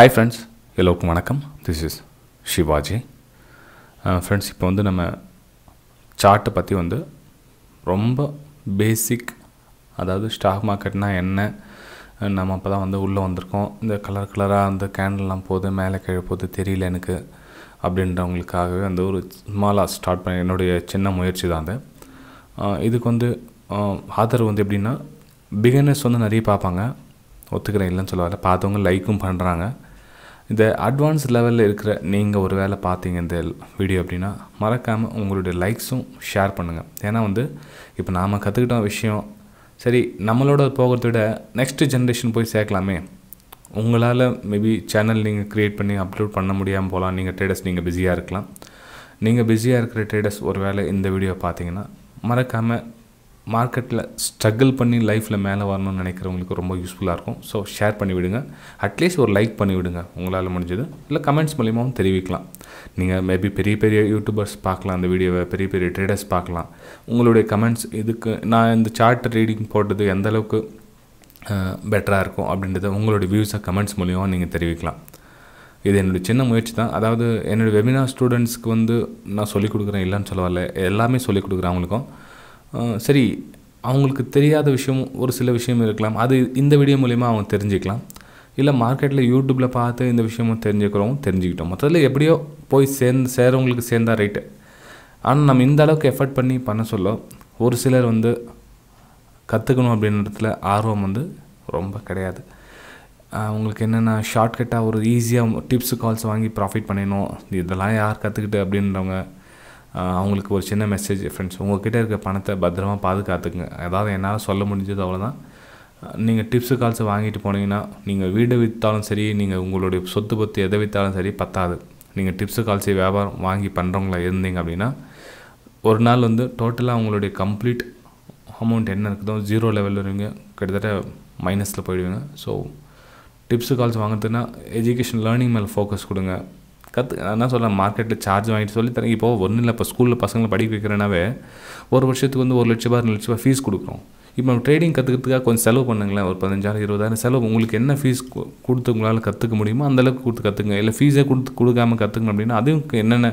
hi friends எல்லோருக்கும் வணக்கம் this is Sivaji friends இப்போ வந்து நம்ம சார்ட்டை பற்றி வந்து ரொம்ப பேசிக் அதாவது ஸ்டாக் மார்க்கெட்னா என்ன அஹ் நம்ம அப்போ தான் வந்து உள்ளே வந்திருக்கோம் இந்த கலர் கலராக அந்த கேண்டல்லாம் போகுது மேலே கீழே போகுது தெரியல எனக்கு அப்படின்றவங்களுக்காகவே அந்த ஒரு ஸ்மாலாக ஸ்டார்ட் பண்ண என்னுடைய சின்ன முயற்சி தான் அது அஹ் இதுக்கு வந்து ஆதரவு வந்து எப்படின்னா பிகினர்ஸ் வந்து நிறைய பார்ப்பாங்க ஒத்துக்கிறேன் இல்லைன்னு சொல்லுவாங்க பார்த்தவங்க லைக்கும் பண்ணுறாங்க இந்த அட்வான்ஸ் லெவலில் இருக்கிற நீங்கள் ஒரு வேளை பார்த்தீங்க இந்த வீடியோ அப்படின்னா மறக்காமல் உங்களுடைய லைக்ஸும் ஷேர் பண்ணுங்கள் ஏன்னா வந்து இப்போ நாம் கற்றுக்கிட்ட விஷயம் சரி நம்மளோட போகிறத விட நெக்ஸ்ட் ஜென்ரேஷன் போய் சேர்க்கலாமே உங்களால் மேபி சேனல் நீங்கள் க்ரியேட் பண்ணி அப்லோட் பண்ண முடியாமல் போகலாம் நீங்கள் ட்ரேடர்ஸ் நீங்கள் பிஸியாக இருக்கலாம் நீங்கள் பிஸியாக இருக்கிற ட்ரேடர்ஸ் ஒரு வேளை இந்த வீடியோ பார்த்தீங்கன்னா மறக்காமல் மார்க்கெட்டில் ஸ்ட்ரகிள் பண்ணி லைஃப்பில் மேலே வரணும்னு நினைக்கிறவங்களுக்கு ரொம்ப யூஸ்ஃபுல்லாக இருக்கும் ஸோ ஷேர் பண்ணி விடுங்க அட்லீஸ்ட் ஒரு லைக் பண்ணி விடுங்க உங்களால் முடிஞ்சது இல்லை கமெண்ட்ஸ் மூலியமாகவும் தெரிவிக்கலாம் நீங்கள் மேபி பெரிய பெரிய யூடியூபர்ஸ் பார்க்கலாம் அந்த வீடியோவை பெரிய பெரிய ட்ரேடர்ஸ் பார்க்கலாம் உங்களுடைய கமெண்ட்ஸ் இதுக்கு நான் இந்த சார்ட் ரீடிங் போட்டது எந்த அளவுக்கு பெட்டராக இருக்கும் அப்படின்றத உங்களுடைய வியூஸை கமெண்ட்ஸ் மூலியமாக நீங்கள் தெரிவிக்கலாம் இது என்னுடைய சின்ன முயற்சி தான் அதாவது என்னுடைய வெபினார் ஸ்டூடெண்ட்ஸ்க்கு வந்து நான் சொல்லிக் கொடுக்குறேன் இல்லைன்னு சொல்ல வரல எல்லாமே சொல்லிக் கொடுக்குறேன் அவங்களுக்கும் அஹ் சரி அவங்களுக்கு தெரியாத விஷயம் ஒரு சில விஷயம் இருக்கலாம் அது இந்த வீடியோ மூலிமா அவங்க தெரிஞ்சுக்கலாம் இல்லை மார்க்கெட்டில் யூடியூப்பில் பார்த்து இந்த விஷயமும் தெரிஞ்சுக்கிறவங்க தெரிஞ்சுக்கிட்டோம் மொத்தத்தில் எப்படியோ போய் சேர்ந்து சேரவங்களுக்கு சேர்ந்தா ரைட்டு ஆனால் நம்ம இந்த அளவுக்கு எஃபர்ட் பண்ணி பண்ண சொல்ல ஒரு சிலர் வந்து கற்றுக்கணும் அப்படின்றதுல ஆர்வம் வந்து ரொம்ப கிடையாது அவங்களுக்கு என்னென்னா ஷார்ட்கட்டாக ஒரு ஈஸியாக டிப்ஸு கால்ஸ் வாங்கி ப்ராஃபிட் பண்ணிடணும் இதெல்லாம் யார் கற்றுக்கிட்டு அப்படின்றவங்க ஆஹ் அவங்களுக்கு ஒரு சின்ன மெசேஜ் ஃப்ரெண்ட்ஸ் உங்கள்கிட்ட இருக்க பணத்தை பத்திரமா பாதுகாத்துக்குங்க அதாவது என்னால் சொல்ல முடிஞ்சது அவ்வளோதான் நீங்கள் டிப்ஸு கால்ஸை வாங்கிட்டு போனீங்கன்னா நீங்கள் வீடு விற்றாலும் சரி நீங்கள் உங்களுடைய சொத்து பத்து எதை விற்றாலும் சரி பத்தாது நீங்கள் டிப்ஸு கால்ஸை வியாபாரம் வாங்கி பண்ணுறவங்களா இருந்தீங்க அப்படின்னா ஒரு நாள் வந்து டோட்டலாக உங்களுடைய கம்ப்ளீட் அமௌண்ட் என்ன இருக்குதோ ஜீரோ லெவலில் இருவீங்க கிட்டத்தட்ட மைனஸில் போயிடுவீங்க ஸோ டிப்ஸு கால்ஸ் வாங்குறதுன்னா எஜுகேஷன் லேர்னிங் மேலே ஃபோக்கஸ் கொடுங்க கற்று நான் என்ன சொல்கிறேன் மார்க்கெட்டில் சார்ஜ் வாங்கிட்டு சொல்லி தரேன் இப்போ ஒன்றும் இல்லை இப்போ ஸ்கூலில் பசங்களை படிக்க வைக்கிறேனாவே ஒரு வருஷத்துக்கு வந்து ஒரு லட்ச ரூபா ரெண்டு லட்ச ரூபா ஃபீஸ் கொடுக்குறோம் இப்போ நம்ம ட்ரேடிங் கற்றுக்கிறதுக்காக கொஞ்சம் செலவு பண்ணுங்களேன் ஒரு பதினஞ்சாயிரம் இருபதாயிரம் செலவு உங்களுக்கு என்ன ஃபீஸ் கொடுத்து உங்களால் கற்றுக்க முடியுமோ அந்தளவுக்கு கொடுத்து கற்றுங்க இல்லை ஃபீஸே கொடுத்து கொடுக்காம கற்றுக்கணும் அப்படின்னா அதுவும் என்னென்ன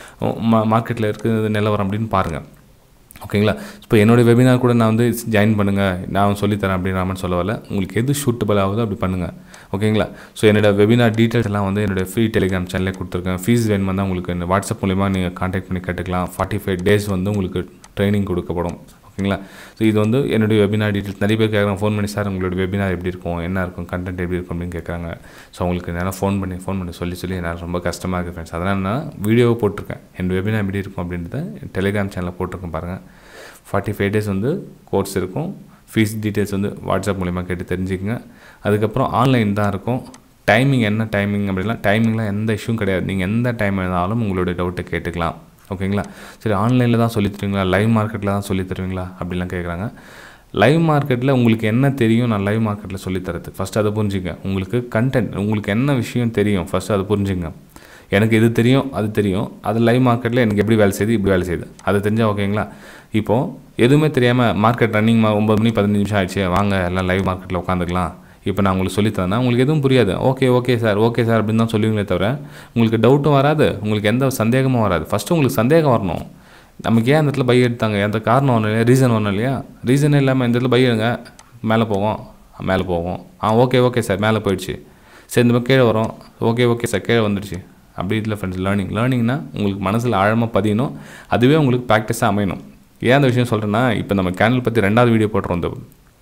மா மார்க்கெட்டில் இருக்குது நிலவரம் அப்படின்னு பாருங்கள் ஓகேங்களா இப்போ என்னுடைய வெபினார் கூட நான் வந்து ஜாயின் பண்ணுங்கள் நான் சொல்லித்தரேன் அப்படின்னு சொல்ல வரல உங்களுக்கு எது ஷூட்டபிள் ஆகுதோ அப்படி பண்ணுங்கள் ஓகேங்களா ஸோ என்னோட வெபினார் டீட்டெயில்ஸ் எல்லாம் வந்து என்னோடய ஃப்ரீ டெலிகிராம் சேனலே கொடுத்துருக்கேன் ஃபீஸ் வேணுமா தான் உங்களுக்கு இந்த வாட்ஸ்அப் மூலிமா நீங்கள் காண்டாக்ட் பண்ணி கேட்டுக்கலாம் ஃபார்ட்டி ஃபைவ் டேஸ் வந்து உங்களுக்கு ட்ரைனிங் கொடுக்கப்படும் ஓகேங்களா ஸோ இது வந்து என்னுடைய வெபினார் டீட்டெயில்ஸ் நிறைய பேர் கேட்குறாங்க ஃபோன் பண்ணி சார் உங்களோட வெபினார் எப்படி இருக்கும் என்ன இருக்கும் கண்டென்ட் எப்படி இருக்கும் அப்படின்னு கேட்குறாங்க ஸோ உங்களுக்கு என்னால் ஃபோன் பண்ணி ஃபோன் பண்ணி சொல்லி சொல்லி என்னால் ரொம்ப கஷ்டமாக இருக்குது ஃப்ரெண்ட்ஸ் அதனால் நான் வீடியோவை போட்டிருக்கேன் என் வெபினார் எப்படி இருக்கும் அப்படின்றத டெலிகிராம் சேனலில் போட்டிருக்கேன் பாருங்கள் ஃபார்ட்டி ஃபைவ் டேஸ் வந்து கோர்ஸ் இருக்கும் ஃபீஸ் டீட்டெயில்ஸ் வந்து வாட்ஸ்அப் மூலிமா கேட்டு தெரிஞ்சுக்கங்க அதுக்கப்புறம் ஆன்லைன் தான் இருக்கும் டைமிங் என்ன டைமிங் அப்படிலாம் டைமிங்லாம் எந்த இஷ்யூவும் கிடையாது நீங்கள் எந்த டைம் இருந்தாலும் உங்களுடைய டவுட்டை கேட்டுக்கலாம் ஓகேங்களா சரி ஆன்லைனில் தான் சொல்லி தருவீங்களா லைவ் மார்க்கெட்டில் தான் சொல்லி தருவீங்களா அப்படிலாம் கேட்குறாங்க லைவ் மார்க்கெட்டில் உங்களுக்கு என்ன தெரியும் நான் லைவ் மார்க்கெட்டில் சொல்லித்தரது ஃபஸ்ட்டு அதை புரிஞ்சுங்க உங்களுக்கு கண்டென்ட் உங்களுக்கு என்ன விஷயம் தெரியும் ஃபஸ்ட்டு அதை புரிஞ்சுங்க எனக்கு இது தெரியும் அது தெரியும் அது லைவ் மார்க்கெட்டில் எனக்கு எப்படி வேலை செய்யுது இப்படி வேலை செய்யுது அது தெரிஞ்சால் ஓகேங்களா இப்போது எதுவுமே தெரியாமல் மார்க்கெட் ரன்னிங் ஒம்பது மணி பதினஞ்சு நிமிஷம் ஆயிடுச்சு வாங்க எல்லாம் லைவ் மார்க்கெட்டில் உட்காந்துக்கலாம் இப்போ நான் உங்களுக்கு சொல்லித்தரேன்னா உங்களுக்கு எதுவும் புரியாது okay okay sir okay sir அப்படின்னு தான் சொல்லுவீங்களே தவிர உங்களுக்கு டவுட்டும் வராது உங்களுக்கு எந்த சந்தேகமும் வராது ஃபஸ்ட்டு உங்களுக்கு சந்தேகம் வரணும் நமக்கு ஏன் அந்த இடத்துல பை எடுத்தாங்க எந்த காரணம் ஒன்றும் இல்லையா ரீசன் ஒன்றும் இல்லையா ரீசனே இல்லாமல் இந்த இடத்துல பை எடுங்க மேலே போவோம் மேலே போவோம் ஆ ஓகே ஓகே சார் மேலே போயிடுச்சு சரி இந்த மாதிரி கீழே வரும் ஓகே ஓகே சார் கீழே வந்துடுச்சு அப்படி இல்லை ஃப்ரெண்ட்ஸ் லேர்னிங் லேர்னிங்னா உங்களுக்கு மனசில் ஆழமாக பதியணும் அதுவே உங்களுக்கு ப்ராக்டிஸாக அமையணும் ஏன் அந்த விஷயம் சொல்கிறேன்னா இப்போ நம்ம கேனல் பற்றி ரெண்டாவது வீடியோ போட்டுறோம் இந்த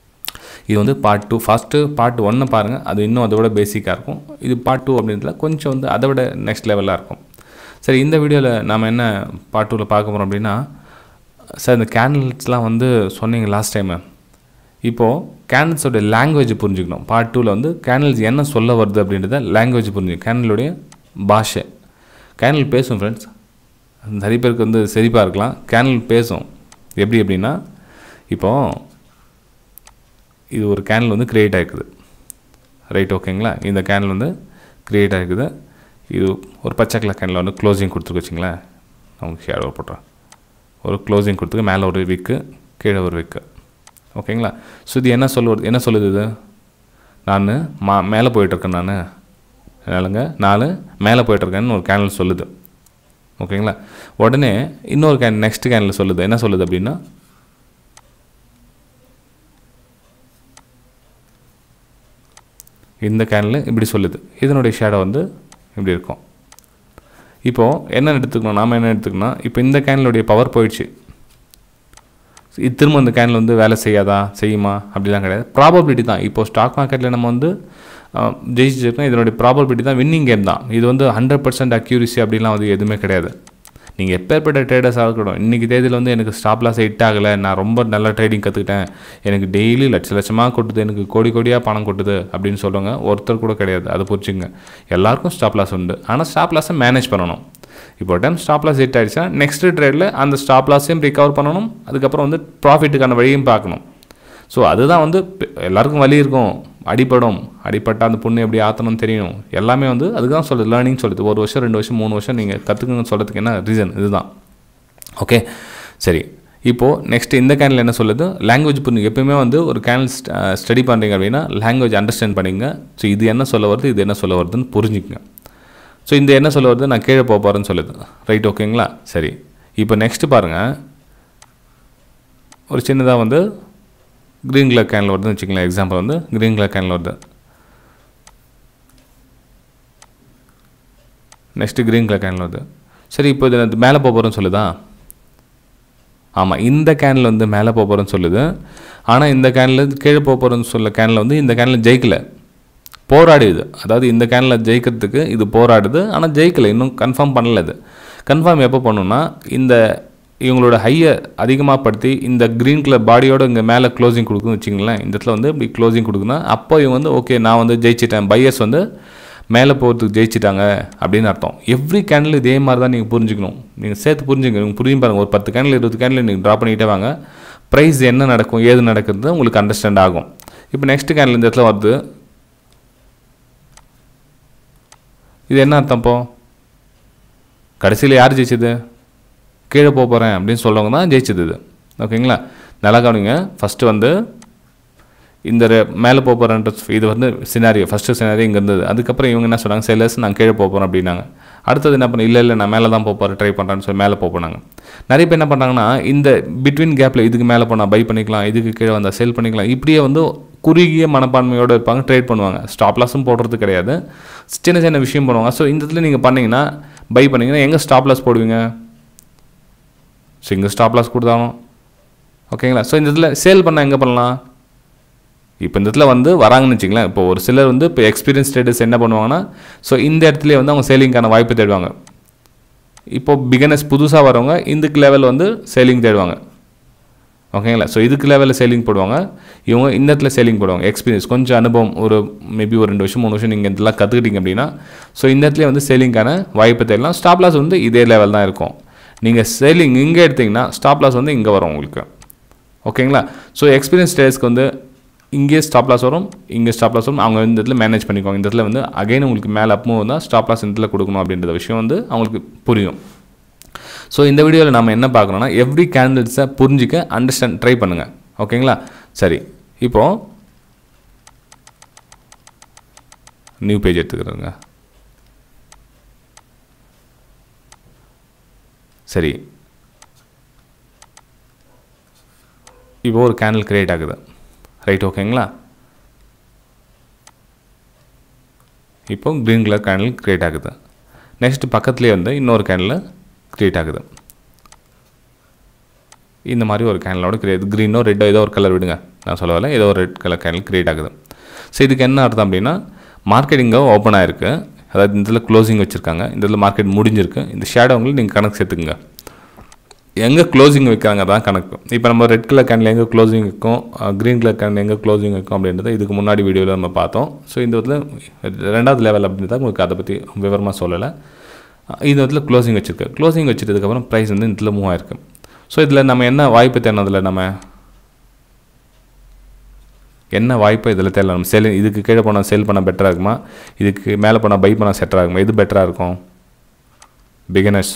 இது வந்து பார்ட் டூ ஃபஸ்ட்டு பார்ட் ஒன்னை பாருங்கள் அது இன்னும் அதோட பேசிக்காக இருக்கும் இது பார்ட் டூ அப்படின்றதுல கொஞ்சம் வந்து அதை விட நெக்ஸ்ட் லெவலாக இருக்கும் சரி இந்த வீடியோவில் நாம் என்ன பார்ட் டூவில் பார்க்க போகிறோம் அப்படின்னா சார் இந்த கேனல்ஸ்லாம் வந்து சொன்னீங்க லாஸ்ட் டைமு இப்போது கேனல்ஸோட லாங்குவேஜ் புரிஞ்சுக்கணும் பார்ட் டூவில் வந்து கேனல்ஸ் என்ன சொல்ல வருது அப்படின்றத லாங்குவேஜ் புரிஞ்சுக்கணும் கேனலுடைய பாஷை கேனல் பேசும் ஃப்ரெண்ட்ஸ் நிறைய பேருக்கு வந்து செழிப்பாக இருக்கலாம் கேனல் பேசும் எப்படி எப்படின்னா இப்போது இது ஒரு கேனல் வந்து க்ரியேட் ஆகிருக்குது ரைட் ஓகேங்களா இந்த கேனல் வந்து க்ரியேட் ஆகிருக்குது இது ஒரு பச்சை கலர் கேனில் வந்து க்ளோசிங் கொடுத்துருக்கு வச்சிங்களேன் நான் உங்களுக்கு ஷேடோ போட்டுறேன் ஒரு க்ளோசிங் கொடுத்துருக்கு மேலே ஒரு விக்கு கீழே ஒரு விக்கு ஓகேங்களா ஸோ இது என்ன சொல்லுவது என்ன சொல்லுது இது நான் மா மேலே போயிட்டுருக்கேன் நான் நாலுங்க நாலு மேலே போயிட்டுருக்கேன்னு ஒரு கேனல் சொல்லுது ஓகேங்களா உடனே இன்னொரு கேன் நெக்ஸ்ட் கேனில் சொல்லுது என்ன சொல்லுது அப்படின்னா இந்த கேனில் இப்படி சொல்லுது இதனுடைய ஷேடோ வந்து இப்படி இருக்கும் இப்போது என்ன எடுத்துக்கணும் நாம் என்ன எடுத்துக்கணும் இப்போ இந்த கேனிலுடைய பவர் போயிடுச்சு இது திரும்ப இந்த கேனில் வந்து வேலை செய்யாதா செய்யுமா அப்படிலாம் கிடையாது ப்ராபபிலிட்டி தான் இப்போ ஸ்டாக் மார்க்கெட்டில் நம்ம வந்து அஹ், ஜெயிச்சிருக்கோம் இதனுடைய ப்ராபபிலிட்டி தான் வின்னிங் கேம் தான் இது வந்து ஹண்ட்ரட் பர்சன்ட் அக்யூரிசி அப்படிலாம் வந்து எதுவுமே கிடையாது நீங்கள் எப்பேற்பட்ட ட்ரேடர்ஸாக இருக்கட்டும் இன்றைக்கி தேதியில் வந்து எனக்கு ஸ்டாப் லாஸ் ஹிட் ஆகலை நான் ரொம்ப நல்ல ட்ரேடிங் கற்றுக்கிட்டேன் எனக்கு டெய்லி லட்ச லட்சமாக கொட்டுது எனக்கு கோடி கோடியாக பணம் கொட்டுது அப்படின்னு சொல்லுவாங்க ஒருத்தர் கூட கிடையாது அதை புரிச்சுங்க எல்லாருக்கும் ஸ்டாப் லாஸ் உண்டு ஆனால் ஸ்டாப் லாஸை மேனேஜ் பண்ணணும் இப்போ டைம் ஸ்டாப் லாஸ் ஹிட் ஆயிடுச்சுன்னா நெக்ஸ்ட் ட்ரேடில் அந்த ஸ்டாப் லாஸையும் ரிகவர் பண்ணணும் அதுக்கப்புறம் வந்து ப்ராஃபிட்டுக்கான வழியும் பார்க்கணும் ஸோ அதுதான் வந்து பெ- எல்லாருக்கும் வலி இருக்கும் அடிபடும் அடிபட்டால் அந்த புண்ணு எப்படி ஆற்றணும்னு தெரியும் எல்லாமே வந்து அதுக்கு தான் சொல்லுது லேர்னிங் சொல்லுது ஒரு வருஷம் ரெண்டு வருஷம் மூணு வருஷம் நீங்கள் கற்றுக்கணும்னு சொல்கிறதுக்கு என்ன ரீசன் இதுதான் ஓகே சரி இப்போது நெக்ஸ்ட் இந்த கேனில் என்ன சொல்லுது லாங்குவேஜ் புரிஞ்சு எப்பயுமே வந்து ஒரு கேனல் ஸ்டடி பண்ணுறீங்க அப்படின்னா லாங்குவேஜ் அண்டர்ஸ்டாண்ட் பண்ணிங்க ஸோ இது என்ன சொல்ல வருது இது என்ன சொல்ல வருதுன்னு புரிஞ்சுக்கங்க ஸோ இந்த என்ன சொல்ல வருது நான் கீழே போக போகிறேன்னு சொல்லுது ரைட் ஓகேங்களா சரி இப்போ நெக்ஸ்ட் பாருங்கள் ஒரு சின்னதாக வந்து க்ரீன் கலர் கேனில் வருதுன்னு வச்சுக்கலாம் எக்ஸாம்பிள் வந்து க்ரீன் கலர் கேனில் வருது நெக்ஸ்ட்டு க்ரீன் கலர் கேனில் வருது சரி இப்போ இது நான் மேலே போக போகிறேன்னு சொல்லுதா ஆமாம் இந்த கேனில் வந்து மேலே போக போகிறேன்னு சொல்லுது ஆனால் இந்த கேனில் கீழே போக போகிறேன்னு சொல்ல கேனில் வந்து இந்த கேனில் ஜெயிக்கல போராடுது அதாவது இந்த கேனில் ஜெயிக்கிறதுக்கு இது போராடுது ஆனால் ஜெயிக்கல இன்னும் கன்ஃபார்ம் பண்ணல இது கன்ஃபார்ம் எப்போ பண்ணணும்னா இந்த இவங்களோட ஹையை அதிகமாக படுத்தி இந்த க்ரீன் கலர் பாடியோட இங்கே மேலே க்ளோசிங் கொடுக்குன்னு வச்சிங்களேன் இந்த இடத்துல வந்து இப்படி க்ளோசிங் கொடுக்குன்னா அப்போ இவங்க வந்து ஓகே நான் வந்து ஜெயிச்சிட்டேன் பையர்ஸ் வந்து மேலே போகிறதுக்கு ஜெயிச்சிட்டாங்க அப்படின்னு அர்த்தம் எவ்ரி கேண்டில் இதே மாதிரி தான் நீங்கள் புரிஞ்சுக்கணும் நீங்கள் சேர்த்து புரிஞ்சுங்க நீங்கள் புரியும் பாருங்கள் ஒரு பத்து கேண்டில் இருபது கேண்டில் நீங்கள் ட்ரா பண்ணிகிட்டே வாங்க ப்ரைஸ் என்ன நடக்கும் ஏது நடக்கிறது உங்களுக்கு அண்டர்ஸ்டாண்ட் ஆகும் இப்போ நெக்ஸ்ட் கேண்டில் இந்த இடத்துல வருது இது என்ன அர்த்தம் இப்போ கடைசியில் யார் ஜெயிச்சது கீழே போக போகிறேன் அப்படின்னு சொல்கிறவங்க தான் ஜெயிச்சது இது ஓகேங்களா நல்லா கவனிங்க ஃபஸ்ட்டு வந்து இந்த ரெ- மேலே போக போகிறேன்ற இது வந்து சினாரியோ ஃபஸ்ட்டு சினாரியோ இங்கே இருந்தது அதுக்கப்புறம் இவங்க என்ன சொன்னாங்க செல்லர்ஸ் நான் கீழே போக போகிறேன் அப்படின்னாங்க அடுத்தது என்ன பண்ண இல்லை இல்லை நான் மேலே தான் போக போகிறேன் ட்ரை பண்ணுறேன்னு சொல்லி மேலே போக போனாங்க நிறைய பேர் என்ன பண்ணுறாங்கன்னா இந்த பிட்வீன் கேப்பில் இதுக்கு மேலே போனால் பை பண்ணிக்கலாம் இதுக்கு கீழே வந்தால் செல் பண்ணிக்கலாம் இப்படியே வந்து குறுகிய மனப்பான்மையோடு இருப்பாங்க ட்ரேட் பண்ணுவாங்க ஸ்டாப் லாஸும் போடுறது கிடையாது சின்ன சின்ன விஷயம் பண்ணுவாங்க ஸோ இந்த இடத்துல நீங்கள் பண்ணீங்கன்னா பை பண்ணீங்கன்னா எங்கே ஸ்டாப் லாஸ் போடுவீங்க ஸோ இங்கே ஸ்டாப் லாஸ் கொடுத்தாலும் ஓகேங்களா ஸோ இந்த இடத்துல சேல் பண்ணால் எங்கே பண்ணலாம் இப்போ இந்த இடத்துல வந்து வராங்கன்னு வச்சுங்களேன் இப்போ ஒரு சிலர் வந்து இப்போ எக்ஸ்பீரியன்ஸ் ட்ரேடர்ஸ் என்ன பண்ணுவாங்கன்னா ஸோ இந்த இடத்துலயே வந்து அவங்க சேலிங்க்கான வாய்ப்பு தேடுவாங்க இப்போ பிகனஸ் புதுசாக வரவங்க இதுக்கு லெவல் வந்து சேலிங் தேடுவாங்க ஓகேங்களா ஸோ இதுக்கு லெவலில் சேலிங் போடுவாங்க இவங்க இந்த இடத்துல சேலிங் போடுவாங்க எக்ஸ்பீரியன்ஸ் கொஞ்சம் அனுபவம் ஒரு மேபி ஒரு ரெண்டு வருஷம் மூணு வருஷம் நீங்கள் இதெல்லாம் கற்றுக்கிட்டீங்க அப்படின்னா ஸோ இந்த இடத்துல வந்து சேலிங்க்கான வாய்ப்பு தேடலாம் ஸ்டாப் லாஸ் வந்து இதே லெவல் தான் இருக்கும் நீங்கள் சேலிங் இங்கே எடுத்தீங்கன்னா ஸ்டாப் லாஸ் வந்து இங்கே வரும் உங்களுக்கு ஓகேங்களா ஸோ எக்ஸ்பீரியன்ஸ் ட்ரேடர்ஸ்க்கு வந்து இங்கே ஸ்டாப் லாஸ் வரும் இங்கே ஸ்டாப் லாஸ் வரும் அவங்க இந்த இடத்துல மேனேஜ் பண்ணிக்குவாங்க இந்த இடத்துல வந்து அகைன் உங்களுக்கு மேலே அப்பும் வந்தால் ஸ்டாப் லாஸ் இந்த இடத்துல கொடுக்கணும் அப்படின்ற விஷயம் வந்து அவங்களுக்கு புரியும் ஸோ இந்த வீடியோவில் நம்ம என்ன பார்க்குறோம்னா எவ்ரி கேண்டிடேட்ஸை புரிஞ்சிக்க அண்டர்ஸ்டாண்ட் ட்ரை பண்ணுங்கள் ஓகேங்களா சரி இப்போது நியூ பேஜ் எடுத்துக்கிறேங்க சரி இப்போ ஒரு கேண்டில் கிரியேட் ஆகுது ரைட் ஓகேங்களா இப்போ க்ரீன் கலர் கேண்டில் கிரியேட் ஆகுது நெக்ஸ்ட் பக்கத்துலேயே வந்து இன்னொரு கேண்டில் கிரியேட் ஆகுது இந்த மாதிரி ஒரு கேண்டலோட கிரியேட் க்ரீனோ ரெட்டோ ஏதோ ஒரு கலர் விடுங்க நான் சொல்ல வரல ஏதோ ஒரு ரெட் கலர் கேண்டில் கிரியேட் ஆகுது ஸோ இதுக்கு என்ன அர்த்தம் அப்படின்னா மார்க்கெட்டிங்கோ ஓப்பன் ஆயிருக்கு அதாவது இந்த இதில் க்ளோசிங் வச்சுருக்காங்க இந்த இதில் மார்க்கெட் முடிஞ்சிருக்கு இந்த ஷேடோங்களை நீங்கள் கணக்கு சேர்த்துக்குங்க எங்கே க்ளோசிங் வைக்கிறாங்க தான் கணக்கு இப்போ நம்ம ரெட் கலர் கேண்டில் எங்கே க்ளோசிங் இருக்கும் க்ரீன் கலர் கேண்டில் எங்கே க்ளோசிங் இருக்கும் அப்படின்றத இதுக்கு முன்னாடி வீடியோவில் நம்ம பார்த்தோம் ஸோ இந்த இதில் ரெண்டாவது லெவல் அப்படின்றத உங்களுக்கு அதை பற்றி விவரமாக சொல்லலை இந்த இடத்துல க்ளோசிங் வச்சுருக்கு க்ளோசிங் வச்சுட்டதுக்கப்புறம் ப்ரைஸ் வந்து இந்த இடத்துல மூவ் ஆயிருக்கு ஸோ இதில் நம்ம என்ன வாய்ப்பு தேடினதில் நம்ம என்ன வாய்ப்பு இதில் தெரியல நம்ம செல் இதுக்கு கீழே போனால் செல் பண்ணால் பெட்டராக இருக்குமா இதுக்கு மேலே போனால் பை பண்ணால் செட்டராக இருக்குமா எது பெட்டராக இருக்கும் பிகினர்ஸ்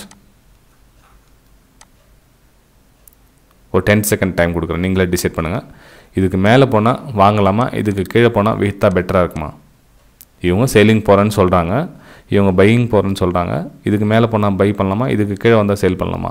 ஒரு டென் செகண்ட் டைம் கொடுக்குறேன் நீங்களே டிசைட் பண்ணுங்கள் இதுக்கு மேலே போனால் வாங்கலாமா இதுக்கு கீழே போனால் விற்றா பெட்டராக இருக்குமா இவங்க சேலிங் போகிறேன்னு சொல்கிறாங்க இவங்க பையிங் போகிறேன்னு சொல்கிறாங்க இதுக்கு மேலே போனால் பை பண்ணலாமா இதுக்கு கீழே வந்தால் சேல் பண்ணலாமா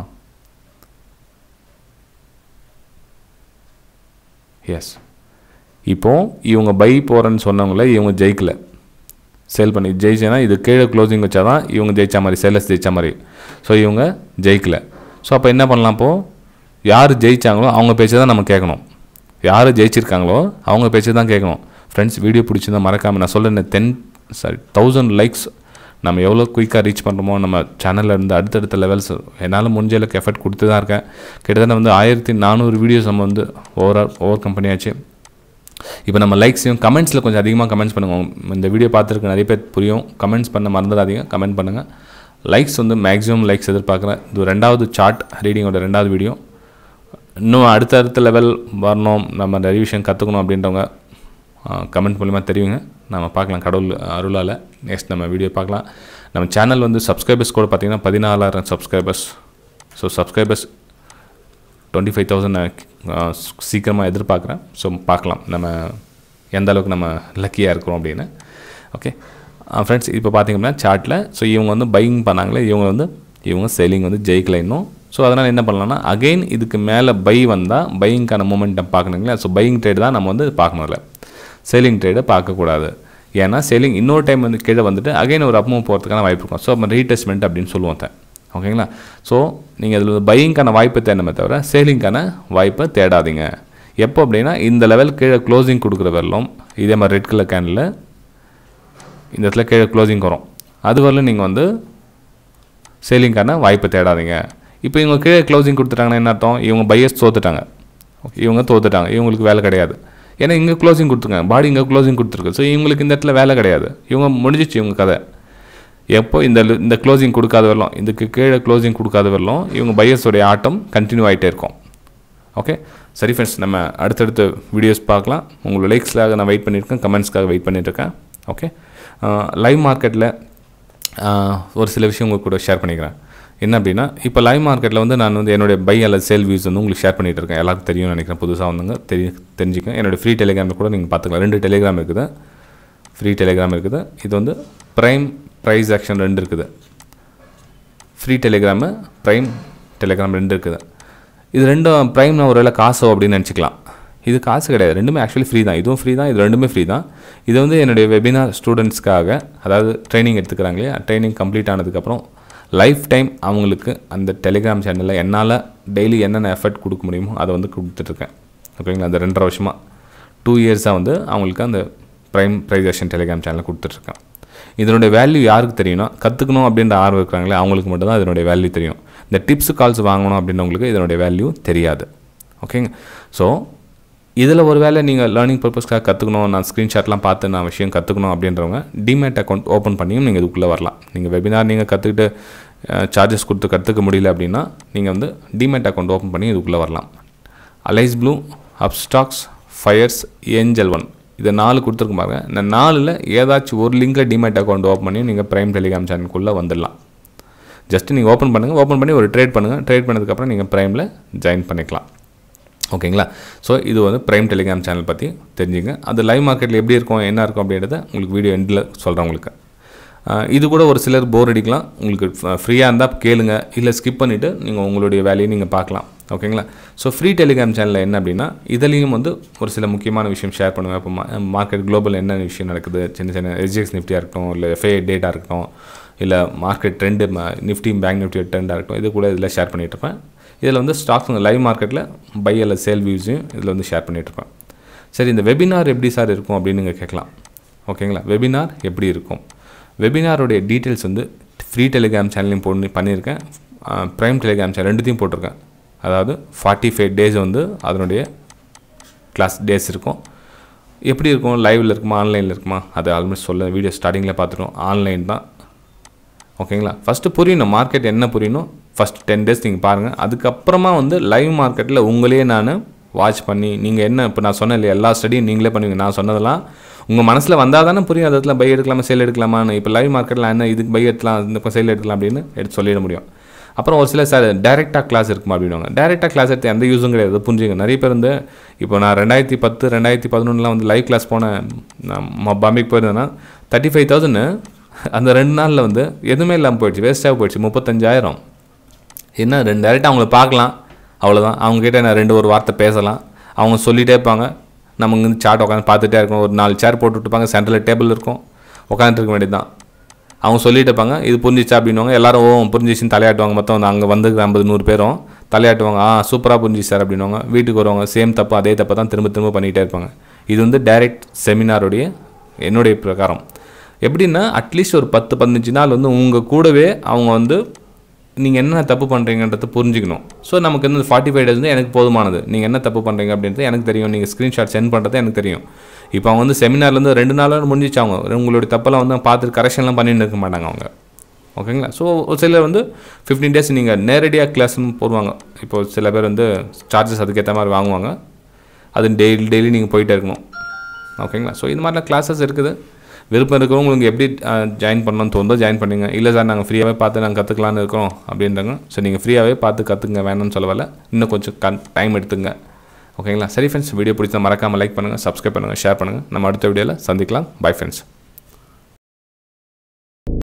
எஸ் இப்போது இவங்க பை போகிறேன்னு சொன்னவங்கள இவங்க ஜெயிக்கல சேல் பண்ணி ஜெயிச்சேன்னா இது கீழே க்ளோசிங் வச்சா தான் இவங்க ஜெயிச்ச மாதிரி சேலஸ் ஜெயிச்ச மாதிரி ஸோ இவங்க ஜெயிக்கல ஸோ அப்போ என்ன பண்ணலாம் இப்போது யார் ஜெயிச்சாங்களோ அவங்க பேச்சை தான் நம்ம கேட்கணும் யார் ஜெயிச்சிருக்காங்களோ அவங்க பேச்சு தான் கேட்கணும் ஃப்ரெண்ட்ஸ் வீடியோ பிடிச்சிருந்தா மறக்காமல் நான் சொல்ல டென் சாரி தௌசண்ட் லைக்ஸ் நம்ம எவ்வளோ குயிக்காக ரீச் பண்ணுறோமோ நம்ம சேனலில் இருந்து அடுத்தடுத்த லெவல்ஸ் என்னால் முடிஞ்ச அளவுக்கு எஃபர்ட் கொடுத்து தான் இருக்கேன் கிட்டத்தட்ட வந்து ஆயிரத்தி நானூறு வீடியோஸ் நம்ம வந்து ஓவர் ஓவர் கம்பெனியாச்சு இப்போ நம்ம லைக்ஸையும் கமெண்ட்ஸில் கொஞ்சம் அதிகமாக கமெண்ட்ஸ் பண்ணுங்கள் இந்த வீடியோ பார்த்துருக்க நிறைய பேர் புரியும் கமெண்ட்ஸ் பண்ண மறந்துடாதீங்க கமெண்ட் பண்ணுங்கள் லைக்ஸ் வந்து மேக்ஸிமம் லைக்ஸ் எதிர்பார்க்குறேன் இது ரெண்டாவது சார்ட் ரீடிங்கோட ரெண்டாவது வீடியோ இன்னும் அடுத்தடுத்த லெவல் வரணும் நம்ம நிறைய விஷயம் கற்றுக்கணும் அப்படின்றவங்க கமெண்ட் மூலிமா தெரியுங்க நம்ம பார்க்கலாம் கடவுள் அருளால் நெக்ஸ்ட் நம்ம வீடியோ பார்க்கலாம் நம்ம சேனல் வந்து சப்ஸ்கிரைபர்ஸ் கூட பார்த்திங்கன்னா பதினாலாயிரம் subscribers so subscribers twenty five thousand சீக்கிரமாக எதிர்பார்க்குறேன் ஸோ பார்க்கலாம் நம்ம எந்த அளவுக்கு நம்ம லக்கியாக இருக்கிறோம் அப்படின்னு ஓகே ஃப்ரெண்ட்ஸ் இப்போ பார்த்தீங்கன்னா சார்ட்டில் ஸோ இவங்க வந்து பையிங் பண்ணாங்களே இவங்க வந்து இவங்க செல்லிங் வந்து ஜெயிக்கல இன்னும் ஸோ அதனால் என்ன பண்ணலாம்னா அகைன் இதுக்கு மேலே பை வந்தால் பையிங்க்கான மூமெண்ட்டை பார்க்கணுங்களா ஸோ பையிங் ட்ரேட் தான் நம்ம வந்து பார்க்கணும் இல்லை செல்லிங் ட்ரேடை பார்க்கக்கூடாது ஏன்னா செல்லிங் இன்னொரு டைம் வந்து கீழே வந்துட்டு அகைன் ஒரு அப்மூவ் போகிறதுக்கான வாய்ப்பு இருக்கும் ஸோ நம்ம ரீடெஸ்ட்மெண்ட் அப்படின்னு சொல்லுவோம் தான் ஓகேங்களா ஸோ நீங்கள் அதில் பையிங்க்கான வாய்ப்பை தேடணுமே தவிர சேலிங்க்கான வாய்ப்பை தேடாதீங்க எப்போ அப்படின்னா இந்த லெவல் கீழே க்ளோசிங் கொடுக்குற வரலும் இதே மாதிரி ரெட் கலர் கேனில் இந்த இடத்துல கீழே க்ளோசிங் வரும் அது வரலும் நீங்கள் வந்து சேலிங்க்கான வாய்ப்பை தேடாதீங்க இப்போ இவங்க கீழே க்ளோசிங் கொடுத்துட்டாங்கன்னா என்ன அர்த்தம் இவங்க பையர்ஸ் தோத்துட்டாங்க ஓகே இவங்க தோத்துட்டாங்க இவங்களுக்கு வேலை கிடையாது ஏன்னா இங்கே க்ளோசிங் கொடுத்துருக்காங்க பாடி இங்கே க்ளோசிங் கொடுத்துருக்கு ஸோ இவங்களுக்கு இந்த இடத்துல வேலை கிடையாது இவங்க முடிஞ்சிச்சு இவங்க கதை எப்போ இந்த இந்த க்ளோசிங் கொடுக்காத வரலாம் இதுக்கு கீழே க்ளோசிங் கொடுக்காத வரலாம் இவங்க பையர்ஸோடைய ஆட்டம் கண்டினியூ ஆகிட்டே இருக்கும் ஓகே சரி ஃப்ரெண்ட்ஸ் நம்ம அடுத்தடுத்த வீடியோஸ் பார்க்கலாம் உங்களோட லைக்ஸ்க்காக நான் வெயிட் பண்ணியிருக்கேன் கமெண்ட்ஸ்க்காக வெயிட் பண்ணிட்டுருக்கேன் ஓகே லைவ் மார்க்கெட்டில் ஒரு சில விஷயம் உங்கள் கூட ஷேர் பண்ணிக்கிறேன் என்ன அப்படின்னா இப்போ லைவ் மார்க்கெட்டில் வந்து நான் வந்து என்னுடைய பை அல்லது சேல் வியூஸ் வந்து உங்களுக்கு ஷேர் பண்ணிகிட்டு இருக்கேன் எல்லாருக்கும் தெரியும்னு நினைக்கிறேன் புதுசாக வந்துங்க தெரிய தெரிஞ்சுக்கங்க என்னோடய ஃப்ரீ டெலிகிராமில் கூட நீங்கள் பார்த்துக்கலாம் ரெண்டு டெலிகிராம் இருக்குது ஃப்ரீ டெலிகிராம் இருக்குது இது வந்து ப்ரைம் ப்ரைஸ் ஆக்ஷன் ரெண்டு இருக்குது ஃப்ரீ டெலிகிராமு ப்ரைம் டெலிகிராம் ரெண்டு இருக்குது இது ரெண்டும் ப்ரைம்னா ஒரு வேளை காசோ அப்படின்னு நினச்சிக்கலாம் இது காசு கிடையாது ரெண்டுமே ஆக்சுவலி ஃப்ரீ தான் இதுவும் ஃப்ரீ தான் இது ரெண்டுமே ஃப்ரீ தான் இது வந்து என்னுடைய வெபினார் ஸ்டூடெண்ட்ஸ்க்காக அதாவது ட்ரைனிங் எடுத்துக்கிறாங்களே ட்ரைனிங் கம்ப்ளீட் ஆனதுக்கப்புறம் லைஃப் டைம் அவங்களுக்கு அந்த டெலிகிராம் சேனலில் என்னால் டெய்லி என்னென்ன எஃபர்ட் கொடுக்க முடியுமோ அதை வந்து கொடுத்துட்ருக்கேன் ஓகேங்களா அந்த ரெண்டரை வருஷமாக டூ இயர்ஸாக வந்து அவங்களுக்கு அந்த ப்ரைம் ப்ரைசேஷன் டெலிகிராம் சேனலில் கொடுத்துட்ருக்கேன் இதனுடைய வேல்யூ யாருக்கு தெரியும்னா கற்றுக்கணும் அப்படின்ற ஆர்வம் இருக்கிறாங்களே அவங்களுக்கு மட்டும்தான் இதனுடைய வேல்யூ தெரியும் இந்த டிப்ஸ் கால்ஸ் வாங்கணும் அப்படின்றவங்களுக்கு இதனுடைய வேல்யூ தெரியாது ஓகேங்க ஸோ இதில் ஒரு வேளை நீங்கள் லேர்னிங் பர்பஸ்க்காக கற்றுக்கணும் நான் ஸ்க்ரீன்ஷாட்லாம் பார்த்து நான் விஷயம் கற்றுக்கணும் அப்படின்றவங்க டிமேட் அக்கௌண்ட் ஓப்பன் பண்ணியும் நீங்கள் இதுக்குள்ளே வரலாம் நீங்கள் வெபினார் நீங்கள் கற்றுக்கிட்டு சார்ஜஸ் கொடுத்து கற்றுக்க முடியல அப்படின்னா நீங்கள் வந்து டிமேட் அக்கௌண்ட் ஓப்பன் பண்ணி இதுக்குள்ளே வரலாம் Alice Blue Upstox Fyers Angel One இதை நாலு கொடுத்துருக்கு பாருங்க இந்த நாலில் ஏதாச்சும் ஒரு லிங்கில் டிமேட் அக்கௌண்ட் ஓப்பன் பண்ணி நீங்கள் ப்ரைம் டெலிகிராம் சேனலுக்குள்ளே வந்துடலாம் ஜஸ்ட் நீங்கள் ஓப்பன் பண்ணுங்கள் ஓப்பன் பண்ணி ஒரு ட்ரேட் பண்ணுங்கள் ட்ரேட் பண்ணதுக்கப்புறம் நீங்கள் ப்ரைமில் ஜாயின் பண்ணிக்கலாம் ஓகேங்களா ஸோ இது வந்து ப்ரைம் டெலிகிராம் சேனல் பற்றி தெரிஞ்சுங்க அது லைவ் மார்க்கெட்டில் எப்படி இருக்கும் என்ன இருக்கும் அப்படின்றத உங்களுக்கு வீடியோ எண்டில் சொல்கிறேன் உங்களுக்கு இது கூட ஒரு சிலர் போர் அடிக்கலாம் உங்களுக்கு ஃப்ரீயாக இருந்தால் கேளுங்க இல்லை ஸ்கிப் பண்ணிவிட்டு நீங்கள் உங்களுடைய வேலையை நீங்கள் பார்க்கலாம் ஓகேங்களா ஸோ ஃப்ரீ டெலிகிராம் சேனலில் என்ன அப்படின்னா இதுலேயும் வந்து ஒரு சில முக்கியமான விஷயம் ஷேர் பண்ணுவேன் இப்போ மார்க்கெட் குளோபல் என்ன விஷயம் நடக்குது சின்ன சின்ன எஸ்ஜிஎக்ஸ் நிஃப்டியாக இருக்கட்டும் இல்லை எஃப்ஐ டேட்டா இருக்கட்டும் இல்லை market trend Nifty bank Nifty ட்ரெண்டாக இருக்கட்டும் இது கூட இதில் ஷேர் பண்ணிகிட்டு இருப்பேன் இதில் வந்து ஸ்டாக்ஸ் லைவ் மார்க்கெட்டில் பை அல்ல சேல் வியூஸையும் இதில் வந்து ஷேர் பண்ணிகிட்ருப்பேன் சரி இந்த வெபினார் எப்படி சார் இருக்கும் அப்படின்னு நீங்கள் கேட்கலாம் ஓகேங்களா வெபினார் எப்படி இருக்கும் வெபினாருடைய டீட்டெயில்ஸ் வந்து ஃப்ரீ டெலிகிராம் சேனலையும் போட்டு பண்ணியிருக்கேன் ப்ரைம் டெலிகிராம் சேனல் ரெண்டுத்தையும் போட்டிருக்கேன் அதாவது ஃபார்ட்டி ஃபைவ் டேஸ் வந்து அதனுடைய கிளாஸ் டேஸ் இருக்கும் எப்படி இருக்கும் லைவில் இருக்குமா ஆன்லைனில் இருக்குமா அது ஆல்மோஸ்ட் சொல்ல வீடியோ ஸ்டார்டிங்கில் பார்த்துட்டோம் ஆன்லைன் தான் ஓகேங்களா ஃபஸ்ட்டு புரியணும் மார்க்கெட் என்ன புரியணும் ஃபஸ்ட் டென் டேஸ் நீங்கள் பாருங்கள் அதுக்கப்புறமா வந்து லைவ் மார்க்கெட்டில் உங்களையே நான் வாட்ச் பண்ணி நீங்கள் என்ன இப்போ நான் சொன்ன இல்லையா எல்லா ஸ்டடியும் நீங்களே பண்ணுவீங்க நான் சொன்னதெல்லாம் உங்கள் மனசில் வந்தால் தானே புரியும் அந்த இடத்துல பை எடுக்கலாமா சேல் எடுக்கலாமான்னு இப்போ லைவ் மார்க்கெட்டில் என்ன இதுக்கு பை எடுக்கலாம் இந்த சேல் எடுக்கலாம் அப்படின்னு எடுத்து சொல்லிட முடியும் அப்புறம் ஒரு சில சார் டைரெக்டாக கிளாஸ் இருக்குமா அப்படின்வாங்க டைரெக்டாக கிளாஸ் எடுத்து எந்த யூஸும் கிடையாது புரிஞ்சுங்க நிறைய பேர் வந்து இப்போ நான் ரெண்டாயிரத்தி பத்து ரெண்டாயிரத்தி பதினொன்றுலாம் வந்து லைவ் கிளாஸ் போனேன் நான் ம- பாம்பேக்கு போயிருந்தேன்னா தேர்ட்டி ஃபைவ் தௌசண்ட் அந்த ரெண்டு நாளில் வந்து எதுவுமே இல்லாமல் போயிடுச்சு வேஸ்ட்டாக போயிடுச்சு முப்பத்தஞ்சாயிரம் என்ன ரெண்டு டேரெக்டாக அவங்கள பார்க்கலாம் அவ்வளோதான் அவங்ககிட்ட நான் ரெண்டு ஒரு வார்த்தை பேசலாம் அவங்க சொல்லிகிட்டே இருப்பாங்க நம்ம இங்கே சாட் உட்காந்து பார்த்துட்டே இருக்கோம் ஒரு நாலு சேர் போட்டு விட்டுப்பாங்க சென்டரில் டேபிள் இருக்கும் உட்காந்துட்டு இருக்க வேண்டியது தான் அவங்க சொல்லிட்டு இருப்பாங்க இது புரிஞ்சிச்சா அப்படின்வாங்க எல்லாரும் ஓ புரிஞ்சிச்சுன்னு தலையாட்டுவாங்க மொத்தம் அங்கே வந்து ஐம்பது நூறு பேரும் தலையாட்டுவாங்க ஆ சூப்பராக புரிஞ்சிச்சு சார் அப்படின்வாங்க வீட்டுக்கு வருவாங்க சேம் தப்பு அதே தப்பை தான் திரும்ப திரும்ப பண்ணிகிட்டே இருப்பாங்க இது வந்து டைரக்ட் செமினாருடைய என்னுடைய பிரகாரம் எப்படின்னா அட்லீஸ்ட் ஒரு பத்து பதினஞ்சு நாள் வந்து உங்கள் கூடவே அவங்க வந்து நீங்கள் என்ன தப்பு பண்ணுறீங்கன்றத புரிஞ்சுக்கணும் ஸோ நமக்கு வந்து ஃபார்ட்டி ஃபைவ் டேஸ் வந்து எனக்கு போதுமானது நீங்கள் என்ன தப்பு பண்ணுறீங்க அப்படின்றது எனக்கு தெரியும் நீங்கள் ஸ்க்ரீன்ஷாட் சென்ட் பண்ணுறது எனக்கு தெரியும் இப்போ அவங்க வந்து செமினார்லேருந்து ரெண்டு நாளாக முடிஞ்சிச்சு அவங்க உங்களுடைய தப்பெல்லாம் வந்து பார்த்துட்டு கரெக்ஷன்லாம் பண்ணிட்டு இருக்க மாட்டாங்க அவங்க ஓகேங்களா ஸோ ஒரு சிலர் வந்து ஃபிஃப்டீன் டேஸ் நீங்கள் நேரடியாக கிளாஸ்னு போடுவாங்க இப்போ சில பேர் வந்து சார்ஜஸ் அதுக்கேற்ற மாதிரி வாங்குவாங்க அது டெய்லி டெய்லி நீங்கள் போயிட்டே இருக்கணும் ஓகேங்களா ஸோ இந்த மாதிரிலாம் கிளாஸஸ் இருக்குது விருப்பம் இருக்கிறவங்க உங்களுக்கு எப்படி ஜாயின் பண்ணணும்னு தோணுதோ ஜாயின் பண்ணுங்க இல்லை சார் நாங்கள் ஃப்ரீயாகவே பார்த்து நாங்கள் கற்றுக்கலான்னு இருக்கோம் அப்படின்றாங்க ஸோ நீங்கள் ஃப்ரீயாகவே பார்த்து கற்றுங்க வேணும்னு சொல்ல வரல இன்னும் கொஞ்சம் கன் டைம் எடுத்துங்க ஓகேங்களா சரி ஃப்ரெண்ட்ஸ் வீடியோ பிடிச்சா மறக்காமல் லைக் பண்ணுங்கள் சப்ஸ்கிரைப் பண்ணுங்கள் ஷேர் பண்ணுங்கள் நம்ம அடுத்த வீடியோவில் சந்திக்கலாம் பை ஃப்ரெண்ட்ஸ்